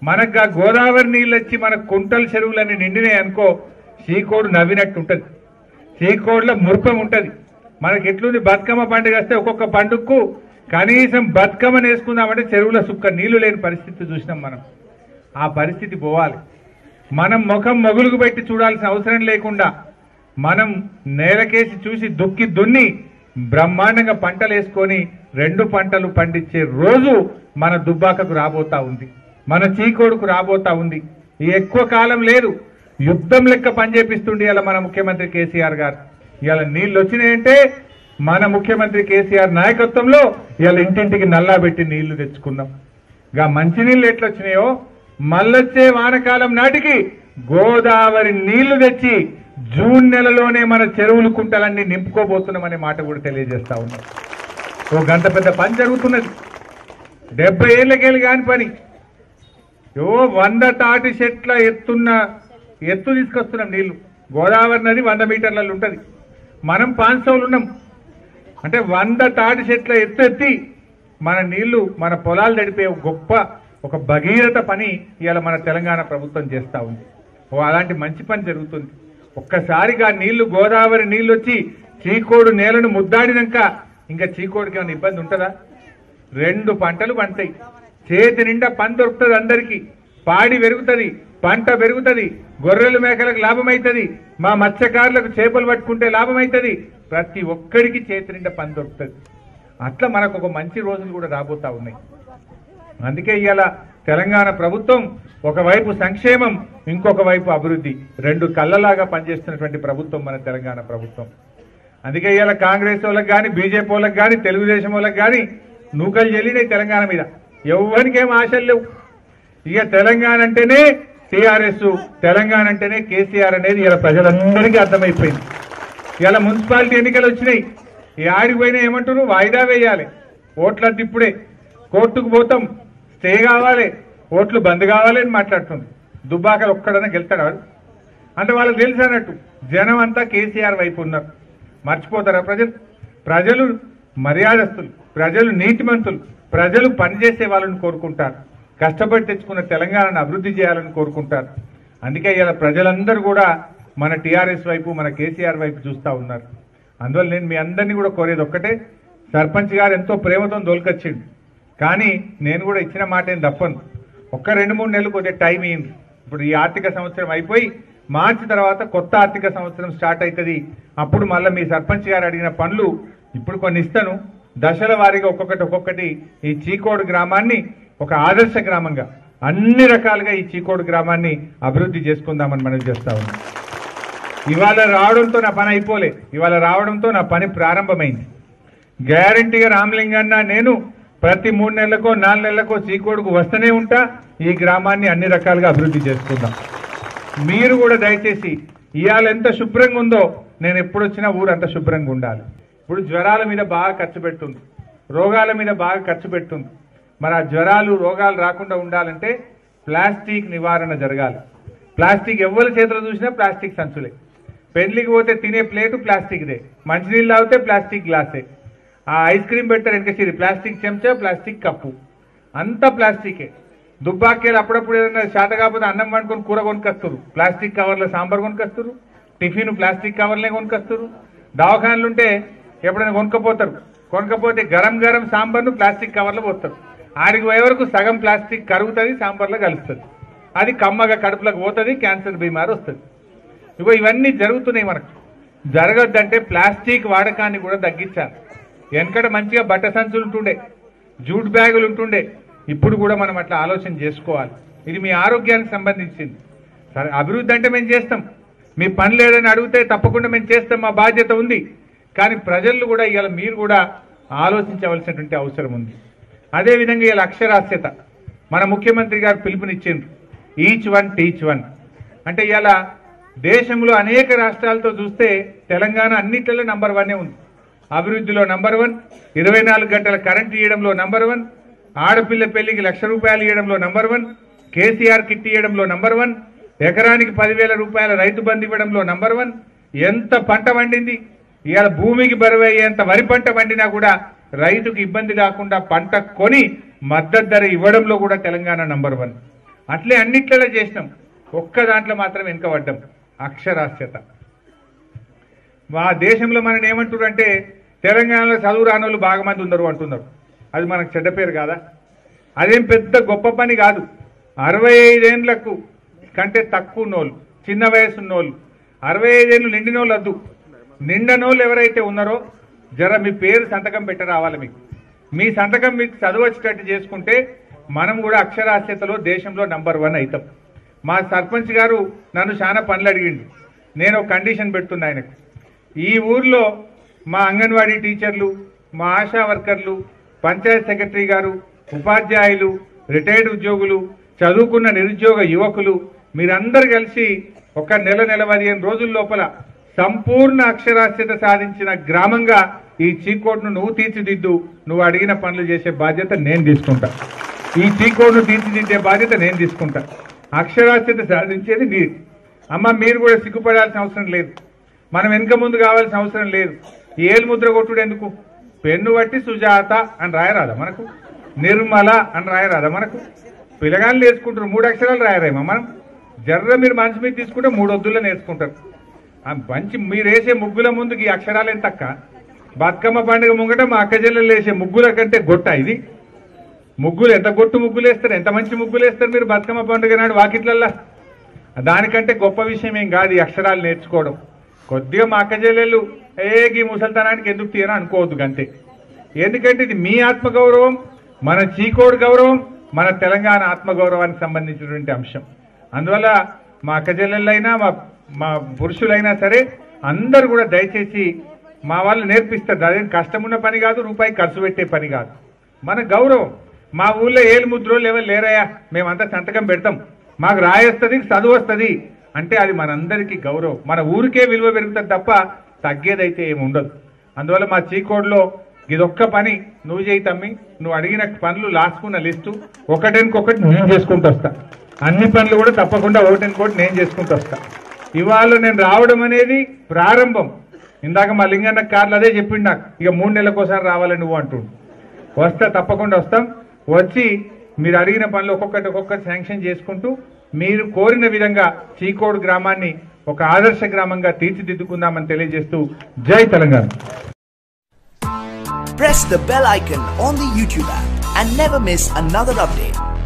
మనకు ఆ గోదావరి నీళ్ళు వచ్చి మన కుంటల చెరువులన్నీ నిండినాయి అనుకో శ్రీకోడు నవ్వినట్టు ఉంటుంది శ్రీకోడులో మురుపం ఉంటుంది మనకి ఎట్లుంది బతుకమ్మ పండుగ వస్తే ఒక్కొక్క పండుగకు కనీసం బతుకమ్మ వేసుకుందామంటే చెరువుల సుక్క నీళ్లు లేని పరిస్థితి చూసినాం మనం ఆ పరిస్థితి పోవాలి మనం ముఖం మొగులుగు పెట్టి చూడాల్సిన అవసరం లేకుండా మనం నేలకేసి చూసి దుక్కి దున్ని బ్రహ్మాండంగా పంటలు వేసుకొని రెండు పంటలు పండించే రోజు మన దుబ్బాకకు రాబోతా ఉంది మన చీకోడుకు రాబోతా ఉంది ఈ ఎక్కువ కాలం లేదు యుద్ధం లెక్క పనిచేపిస్తుండే ఇలా మన ముఖ్యమంత్రి కేసీఆర్ గారు ఇవాళ నీళ్ళు వచ్చినాయంటే మన ముఖ్యమంత్రి కేసీఆర్ నాయకత్వంలో ఇవాళ ఇంటింటికి నల్లా పెట్టి నీళ్లు తెచ్చుకున్నాం గా మంచినీళ్ళు ఎట్లా వచ్చినాయో మళ్ళొచ్చే వానకాలం నాటికి గోదావరి నీళ్లు తెచ్చి జూన్ నెలలోనే మన చెరువులు కుంటలన్నీ నింపుకోబోతున్నామనే మాట కూడా తెలియజేస్తా ఉన్నాం ఓ గంట పెద్ద పని జరుగుతున్నది డెబ్బై ఏళ్ళకెళ్ళి కాని పని ఓ వంద తాటి చెట్ల ఎత్తున్న ఎత్తు తీసుకొస్తున్నాం నీళ్లు గోదావరి నది వంద మీటర్లలో ఉంటది మనం పాన్సౌలు ఉన్నాం అంటే వంద తాటి చెట్ల ఎత్తు ఎత్తి మన నీళ్లు మన పొలాలు నడిపే ఒక గొప్ప ఒక భగీరథ పని ఇవాళ మన తెలంగాణ ప్రభుత్వం చేస్తా ఉంది ఓ అలాంటి మంచి పని జరుగుతుంది ఒక్కసారిగా నీళ్లు గోదావరి నీళ్లు వచ్చి చీకోడు నేలను ముద్దాడినాక ఇంకా చీకోడికి ఏమైనా ఇబ్బంది ఉంటుందా రెండు పంటలు పండుతాయి చేతి నిండా పని దొరుకుతుంది అందరికి పాడి పెరుగుతుంది పంట పెరుగుతుంది గొర్రెలు మేకలకు లాభం అవుతుంది మా మత్స్యకారులకు చేపలు పట్టుకుంటే లాభం అవుతుంది ప్రతి ఒక్కడికి చేతి నిండా పని దొరుకుతుంది అట్లా మనకు ఒక మంచి రోజులు కూడా రాబోతా ఉన్నాయి అందుకే ఇవాళ తెలంగాణ ప్రభుత్వం ఒకవైపు సంక్షేమం ఇంకొక వైపు అభివృద్ధి రెండు కళ్ళలాగా పనిచేస్తున్నటువంటి ప్రభుత్వం మన తెలంగాణ ప్రభుత్వం అందుకే ఇవాళ కాంగ్రెస్ వాళ్ళకి కానీ బీజేపీ వాళ్ళకి కానీ తెలుగుదేశం వాళ్ళకి కానీ నూకలు చెల్లినాయి తెలంగాణ మీద ఎవరికి ఏం ఆశలు లేవు ఇక తెలంగాణ అంటేనే టీఆర్ఎస్ తెలంగాణ అంటేనే కేసీఆర్ అనేది ఇలా ప్రజలందరికీ అర్థమైపోయింది ఇలా మున్సిపాలిటీ ఎన్నికలు వచ్చినాయి ఈ ఆడికి పోయినా ఏమంటారు వాయిదా వేయాలి ఓట్లద్దు ఇప్పుడే కోర్టుకు పోతాం స్టే కావాలి ఓట్లు బంద్ కావాలి అని మాట్లాడుతుంది దుబ్బాకలు ఒక్కడనే గెలుతాడు వాడు అంటే వాళ్ళకి తెలుసు అన్నట్టు జనం అంతా కేసీఆర్ వైపు ఉన్నారు మర్చిపోతారా ప్రజలు ప్రజలు మర్యాదస్తులు ప్రజలు నీతిమంతులు ప్రజలు పనిచేసే వాళ్ళని కోరుకుంటారు కష్టపడి తెచ్చుకున్న తెలంగాణను అభివృద్ధి చేయాలని కోరుకుంటారు అందుకే ఇలా ప్రజలందరూ కూడా మన టీఆర్ఎస్ వైపు మన కేసీఆర్ వైపు చూస్తా ఉన్నారు అందువల్ల నేను మీ అందరినీ కూడా కోరేది ఒక్కటే సర్పంచ్ గారు ఎంతో ప్రేమతో దొలకొచ్చిండు కానీ నేను కూడా ఇచ్చిన మాట ఏం తప్పను ఒక్క రెండు మూడు నెలలు కొద్దిగా టైం అయింది ఇప్పుడు ఈ ఆర్థిక సంవత్సరం అయిపోయి మార్చి తర్వాత కొత్త ఆర్థిక సంవత్సరం స్టార్ట్ అవుతుంది అప్పుడు మళ్ళీ మీ సర్పంచ్ గారు అడిగిన పనులు ఇప్పుడు కొన్ని ఇస్తాను దశల వారీగా ఒక్కొక్కటి ఒక్కొక్కటి ఈ చీకోడు గ్రామాన్ని ఒక ఆదర్శ గ్రామంగా అన్ని రకాలుగా ఈ చీకోడు గ్రామాన్ని అభివృద్ధి చేసుకుందామని మనం చేస్తా ఉన్నాం ఇవాళ రావడంతో నా పని అయిపోలే ఇవాళ రావడంతో నా పని ప్రారంభమైంది గ్యారంటీగా రామలింగన్న నేను ప్రతి మూడు నెలలకో నాలుగు నెలలకో చీకోడుకు వస్తూనే ఉంటా ఈ గ్రామాన్ని అన్ని రకాలుగా అభివృద్ధి చేసుకుందాం మీరు కూడా దయచేసి ఇవాళ ఎంత శుభ్రంగా ఉందో నేను ఎప్పుడు వచ్చినా ఊరు అంత శుభ్రంగా ఉండాలి ఇప్పుడు జ్వరాల మీద బాగా ఖర్చు పెడుతుంది రోగాల మీద బాగా ఖర్చు పెడుతుంది మరి ఆ జ్వరాలు రోగాలు రాకుండా ఉండాలంటే ప్లాస్టిక్ నివారణ జరగాలి ప్లాస్టిక్ ఎవరి చేతిలో చూసినా ప్లాస్టిక్ సంచులే పెళ్లికి పోతే తినే ప్లేటు ప్లాస్టిక్దే మంచినీళ్ళు తాగితే ప్లాస్టిక్ గ్లాసే ఆ ఐస్ క్రీమ్ పెట్టారు వెనకసిరి ప్లాస్టిక్ చెంచా ప్లాస్టిక్ కప్పు అంతా ప్లాస్టికే దుబ్బాకేలు అప్పుడప్పుడు ఏదైనా శాత కాకపోతే అన్నం వండుకొని కూర కొనుకొస్తారు ప్లాస్టిక్ కవర్లో సాంబార్ కొనుకొస్తారు టిఫిన్ ప్లాస్టిక్ కవర్లే కొనుకొస్తారు దవాఖానలు ఉంటే ఎప్పుడైనా కొనుక్కపోతారు కొనుక్కపోతే గరం గరం సాంబార్ను ప్లాస్టిక్ కవర్లో పోస్తారు ఆడికి పోయే వరకు సగం ప్లాస్టిక్ కరుగుతుంది సాంబార్లో కలుస్తుంది అది కమ్మగా కడుపులోకి పోతుంది క్యాన్సర్ బీమారి వస్తుంది ఇగో ఇవన్నీ జరుగుతున్నాయి మనకు జరగద్దంటే ప్లాస్టిక్ వాడకాన్ని కూడా తగ్గించాలి వెనకట మంచిగా బట్ట సంచులు ఉంటుండే జూట్ బ్యాగులు ఉంటుండే ఇప్పుడు కూడా మనం అట్లా ఆలోచన చేసుకోవాలి ఇది మీ ఆరోగ్యానికి సంబంధించింది సరే అభివృద్ధి అంటే మేము చేస్తాం మీ పని లేదని అడిగితే తప్పకుండా మేము చేస్తాం మా బాధ్యత ఉంది కానీ ప్రజలు కూడా ఇవాళ మీరు కూడా ఆలోచించవలసినటువంటి అవసరం ఉంది అదేవిధంగా ఇవాళ అక్షరాస్యత మన ముఖ్యమంత్రి గారు పిలుపునిచ్చిండ్రు ఈచ్ వన్ టీచ్ వన్ అంటే ఇలా దేశంలో అనేక రాష్ట్రాలతో చూస్తే తెలంగాణ అన్నిట్లలో నంబర్ వన్నే ఉంది అభివృద్ధిలో నంబర్ వన్ ఇరవై నాలుగు గంటల కరెంట్ ఇవ్వడంలో నంబర్ వన్ ఆడపిల్ల పెళ్లికి లక్ష రూపాయలు ఇవ్వడంలో నంబర్ వన్ కేసీఆర్ కిట్ ఇవ్వడంలో నంబర్ వన్ ఎకరానికి పదివేల రూపాయల రైతు బంధు ఇవ్వడంలో నంబర్ వన్ ఎంత పంట పండింది ఇవాళ భూమికి బరువయ్యేంత వరి పంట పండినా కూడా రైతుకు ఇబ్బంది కాకుండా పంట కొని మద్దతు ధర ఇవ్వడంలో కూడా తెలంగాణ నంబర్ వన్ అట్లే అన్నిట్లలో చేసినాం ఒక్క దాంట్లో మాత్రం వెనుకబడ్డాం అక్షరాస్యత మా దేశంలో మనం ఏమంటున్నారు అంటే తెలంగాణలో చదువు రాని వాళ్ళు బాగా మంది ఉన్నారు అంటున్నారు అది మనకు చెడ్డ పేరు కాదా అదేం పెద్ద గొప్ప పని కాదు అరవై ఐదేండ్లకు కంటే తక్కువ ఉన్నోళ్ళు చిన్న వయసు ఉన్నోళ్ళు అరవై ఐదేళ్ళు నిండినోళ్ళు వద్దు నిండనోళ్ళు ఎవరైతే ఉన్నారో జర మీ పేరు సంతకం పెట్ట రావాలి మీకు మీ సంతకం మీకు చదువు వచ్చేటట్టు చేసుకుంటే మనం కూడా అక్షరాస్యతలో దేశంలో నంబర్ వన్ అవుతాం మా సర్పంచ్ గారు నన్ను చాలా పనులు అడిగిండు నేను ఒక కండిషన్ పెడుతున్నా ఆయనకు ఈ ఊర్లో మా అంగన్వాడీ టీచర్లు మా ఆశా వర్కర్లు పంచాయత్ సెక్రటరీ గారు ఉపాధ్యాయులు రిటైర్డ్ ఉద్యోగులు చదువుకున్న నిరుద్యోగ యువకులు మీరందరు కలిసి ఒక నెల నెల పదిహేను రోజుల లోపల సంపూర్ణ అక్షరాస్యత సాధించిన గ్రామంగా ఈ చీకోట్ను నువ్వు తీర్చిదిద్దు నువ్వు అడిగిన పనులు చేసే బాధ్యత నేను తీసుకుంటా ఈ చీకోట్ను తీర్చిదిద్దే బాధ్యత నేను తీసుకుంటా అక్షరాస్యత సాధించేది మీరు అమ్మ మీరు కూడా సిగ్గుపడాల్సిన అవసరం లేదు మనం వెనుక ముందు కావాల్సిన అవసరం లేదు ఏలు ముద్ర కొట్టుడు ఎందుకు పెన్ను బట్టి సుజాత అని రాయరాదా మనకు నిర్మల అని రాయరాదా మనకు పిల్లగాళ్ళు నేర్చుకుంటారు మూడు అక్షరాలు రాయరేమో మనం జర్ర మీరు మనసు మీద తీసుకుంటే మూడు వద్దుల్లో నేర్చుకుంటారు ఆ మంచి మీరు వేసే ముగ్గుల ముందుకి ఈ అక్షరాలు ఎంత అక్క బతుకమ్మ పండుగ ముంగట మా అక్క చెల్లెలు వేసే ముగ్గుల కంటే గొట్ట ఇది ముగ్గులు ఎంత గొట్టు ముగ్గులు వేస్తారు ఎంత మంచి ముగ్గులు వేస్తారు మీరు బతుకమ్మ పండుగ నాడు వాకిట్లల్లా దానికంటే గొప్ప విషయం ఏం కాదు ఈ అక్షరాలు నేర్చుకోవడం కొద్దిగా మా అక్క చెల్లెళ్ళు ఏ ఈ ముసల్తనానికి ఎందుకు తీయరా అనుకోవద్దు అంతే ఎందుకంటే ఇది మీ ఆత్మగౌరవం మన చీకోడు గౌరవం మన తెలంగాణ ఆత్మగౌరవానికి సంబంధించినటువంటి అంశం అందువల్ల మా అక్క చెల్లెళ్ళైనా మా మా పురుషులైనా సరే అందరు కూడా దయచేసి మా వాళ్ళు నేర్పిస్తారు అదేం కష్టమున్న పని కాదు రూపాయి ఖర్చు పెట్టే పని కాదు మన గౌరవం మా ఊళ్ళో ఏలు ముద్రోళ్ళు ఎవరు లేరయ్యా మేమంతా సంతకం పెడతాం మాకు రాయొస్తుంది చదువు వస్తుంది అంటే అది మనందరికీ గౌరవం మన ఊరికే విలువ పెరుగుతుంది తప్ప తగ్గేదైతే ఏమి ఉండదు అందువల్ల మా చీకోడ్లో ఇదొక్క పని నువ్వు చేయి తమ్మి నువ్వు అడిగిన పనులు లాసుకున్న లిస్టు ఒకటెనికొకటి నేను చేసుకుంటూ వస్తా అన్ని పనులు కూడా తప్పకుండా ఒకటెనికోటి నేను చేసుకుంటూ వస్తా ఇవాళ నేను రావడం అనేది ప్రారంభం ఇందాక మా లింగన్న కార్లు అదే చెప్పిండు నాకు ఇక మూడు నెలలకోసారి రావాలి నువ్వు అంటుండు వస్తా తప్పకుండా వస్తాం వచ్చి మీరు అడిగిన పనులు ఒక్కొక్కటి ఒక్కొక్కటి శాంక్షన్ చేసుకుంటూ మీరు కోరిన విధంగా చీకోడు గ్రామాన్ని ఒక ఆదర్శ గ్రామంగా తీర్చిదిద్దుకుందామని తెలియజేస్తూ జై Telangana Press the bell icon on the YouTube app and never miss another update.